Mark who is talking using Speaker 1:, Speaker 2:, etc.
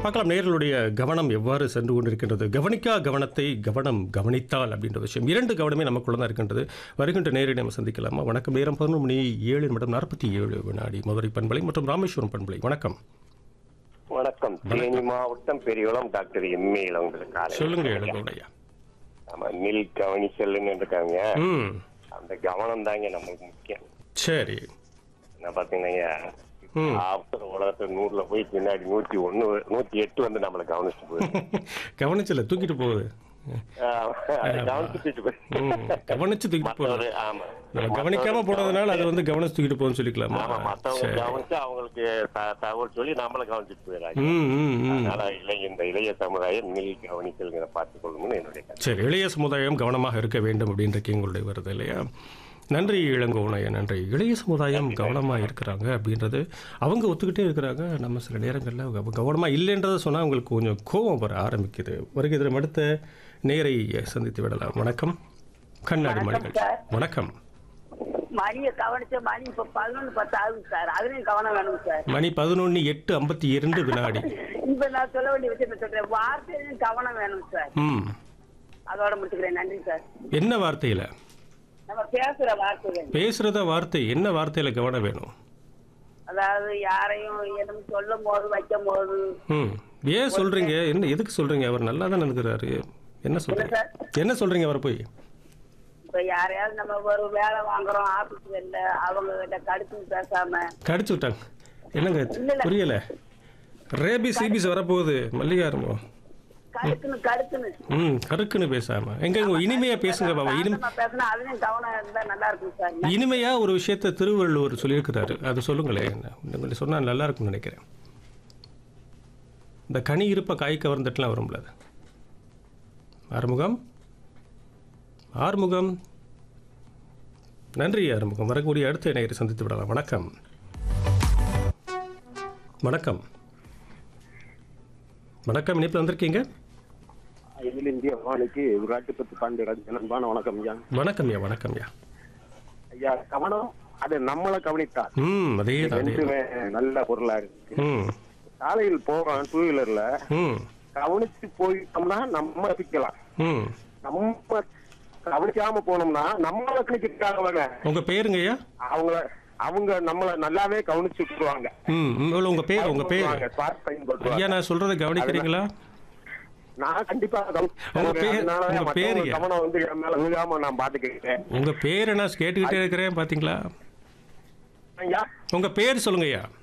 Speaker 1: பார்க்கலாம் நேர்களுடைய கவனம் எவ்வாறு சென்று கொண்டிருக்கின்றது கவனிக்கா கவனத்தை கவனம் கவனித்தால் அப்படின்ற விஷயம் இரண்டு கவனமே நமக்குள்ள தான் இருக்கின்றது வருகின்ற நேரடி நம்ம சந்திக்கலாமா வணக்கம் நேரம் பதினொன்று மணி ஏழு நிமிடம் நாற்பத்தி ஏழு வினாடி மதுரை பண்பலை மற்றும் ராமேஸ்வரம் பண்பலை வணக்கம்
Speaker 2: வணக்கம் தேனி மாவட்டம் பெரியகுளம் டாக்டர் எம்ஏ உங்களுக்கு காலை
Speaker 1: சொல்லுங்க எழுதோடையா
Speaker 2: ஆமா மில் கவனிச்சல்னு இருக்காங்க
Speaker 1: ம்
Speaker 2: அந்த கவனம் தாங்க நம்மளுக்கு முக்கியம்
Speaker 1: சரி
Speaker 2: என்ன பாத்தீங்கன்னா
Speaker 1: ம்.
Speaker 2: அவசர உலகத்துல நூறுல போய் பின்னாடி நூத்தி ஒண்ணு நூத்தி எட்டு வந்து நம்மளை கவனிச்சு போயிடும்
Speaker 1: கவனிச்சல தூக்கிட்டு போகுது
Speaker 2: கவனிச்சுட்டு போய்
Speaker 1: ம் கவனிச்சு தூக்கிட்டு போகுது
Speaker 2: மத்தவரு ஆமா
Speaker 1: நம்ம கவனிக்காம போனதுனால அது வந்து கவனிச்சு தூக்கிட்டு போகுதுன்னு சொல்லிக்கலாமா
Speaker 2: ஆமா மத்தவங்க
Speaker 1: சரி
Speaker 2: கவனிச்சு அவங்களுக்கு த- தகவல் சொல்லி நம்மளை கவனிச்சுட்டு போயிடறாங்க
Speaker 1: ம் ம் ம்
Speaker 2: அதனால இளைய இந்த இளைய சமுதாயம் மில் கவனிக்கல்ங்கிற பார்த்துக் கொள்ளணும்னு என்னுடைய கருத்து.
Speaker 1: சரி இளைய சமுதாயம் கவனமாக இருக்க வேண்டும் அப்படின்றக்கு எங்களுடைய வருது இல்லையா நன்றி இளங்கோவனைய நன்றி இளைய சமுதாயம் கவனமாக இருக்கிறாங்க அப்படின்றது அவங்க ஒத்துக்கிட்டே இருக்கிறாங்க நம்ம சில நேரங்களில் கவனமாக இல்லைன்றதை சொன்னால் அவங்களுக்கு கொஞ்சம் கோபம் வர ஆரம்பிக்குது வருகை இதில் அடுத்த நேரை சந்தித்து விடலாம் வணக்கம் கண்ணாடி மணிகள் வணக்கம்
Speaker 3: மணியை கவனிச்ச மணி இப்ப பதினொன்று பத்து ஆகுது சார் அதுலயும் கவனம் வேணும் சார்
Speaker 1: மணி பதினொன்று எட்டு ஐம்பத்தி இரண்டு வினாடி
Speaker 3: இப்ப நான் சொல்ல வேண்டிய விஷயத்த சொல்றேன் வார்த்தையிலும் கவனம் வேணும் சார்
Speaker 1: ம்
Speaker 3: அதோட முடிச்சுக்கிறேன் நன்றி சார்
Speaker 1: என்ன வார்த்தையில்
Speaker 3: நம்ம பேசுற வார்த்தைகள்
Speaker 1: பேசுகிறத வார்த்தை என்ன வார்த்தையில் கவனம் வேணும்
Speaker 3: அதாவது யாரையும் எதுவும் சொல்லும் போது வைக்கும் போது
Speaker 1: ம் ஏன் சொல்கிறீங்க என்ன எதுக்கு சொல்கிறீங்க அவர் நல்லா தான் இருக்கிறாரு என்ன சொல்கிறீங்க
Speaker 3: சார்
Speaker 1: என்ன சொல்கிறீங்க அவரை போய்
Speaker 3: இப்ப யாரையாவது நம்ம ஒரு வேலை வாங்குறோம் ஆபீஸ் வெளில அவங்க கிட்ட கடுத்து பேசாம
Speaker 1: கடிச்சு விட்டாங்க என்னங்க
Speaker 3: இல்ல.
Speaker 1: புரியல ரேபிஸ் சீபிஸ் வரப்போகுது மல்லிகாரமோ
Speaker 3: கடுக்குன்னு கடுக்குன்னு
Speaker 1: ம் கருக்குன்னு பேசாம எங்க இங்க இனிமையா பேசுங்க பாபா இனிமே
Speaker 3: நம்ம பேசினா அதுலயும் கவனம் இருந்தா நல்லா இருக்கும் சார்
Speaker 1: இனிமையா ஒரு விஷயத்த திருவள்ளுவர் சொல்லியிருக்கிறாரு அது சொல்லுங்களேன் என்ன உங்களை சொன்னா நல்லா இருக்கும்னு நினைக்கிறேன் இந்த கனி இருப்ப காய் கவர்ந்துட்டுலாம் வரும்ல அது ஆறுமுகம் ஆறுமுகம் நன்றி ஆறுமுகம் வரக்கூடிய அடுத்த இணையரை சந்தித்து விடலாம் வணக்கம் வணக்கம் வணக்கம் இணைப்பில் வந்திருக்கீங்க
Speaker 4: அகில இந்திய வானிலைக்கு விராட்டுப்பத்து பாண்டியராஜ் அன்பான வணக்கம் ஐயா
Speaker 1: வணக்கம்யா வணக்கம்யா
Speaker 4: ஐயா கவனம் அது நம்மளை கவனித்தார்
Speaker 1: ம் அதே தான் அதே
Speaker 4: ரெண்டுமே நல்ல பொருளா இருக்கு
Speaker 1: ம்
Speaker 4: சாலையில் போறோம் டூ வீலர்ல
Speaker 1: ம்
Speaker 4: கவனிச்சு போயிட்டோம்னா நம்ம ரசிக்கலாம்
Speaker 1: ம்
Speaker 4: நம்ம கவனிக்காம போனோம்னா நம்மள கிளிக்காக
Speaker 1: உங்க பேருங்கய்யா
Speaker 4: அவங்க அவங்க நம்மள நல்லாவே கவனிச்சு விட்டுருவாங்க
Speaker 1: ம் ம், இல்ல, உங்க பேர் உங்க பேர்
Speaker 4: ஸ்மார்ட் ஃபைன்
Speaker 1: ஐயா
Speaker 4: போட்டுருவாங்க
Speaker 1: நான் சொல்றதை கவனிக்கிறீங்களா
Speaker 4: நான் கண்டிப்பா
Speaker 1: உங்க பேர்-
Speaker 4: அதனால
Speaker 1: உங்க
Speaker 4: மத்தவங்க
Speaker 1: பேர் ஐயா?
Speaker 4: கவனம் வந்து என் மேல விழுகாம நான் பாத்துக்கிட்டேன்
Speaker 1: உங்க பேரை நான் கேட்டுக்கிட்டே இருக்கிறேன் பாத்தீங்களா
Speaker 4: ஐயா
Speaker 1: உங்க பேர் சொல்லுங்கய்யா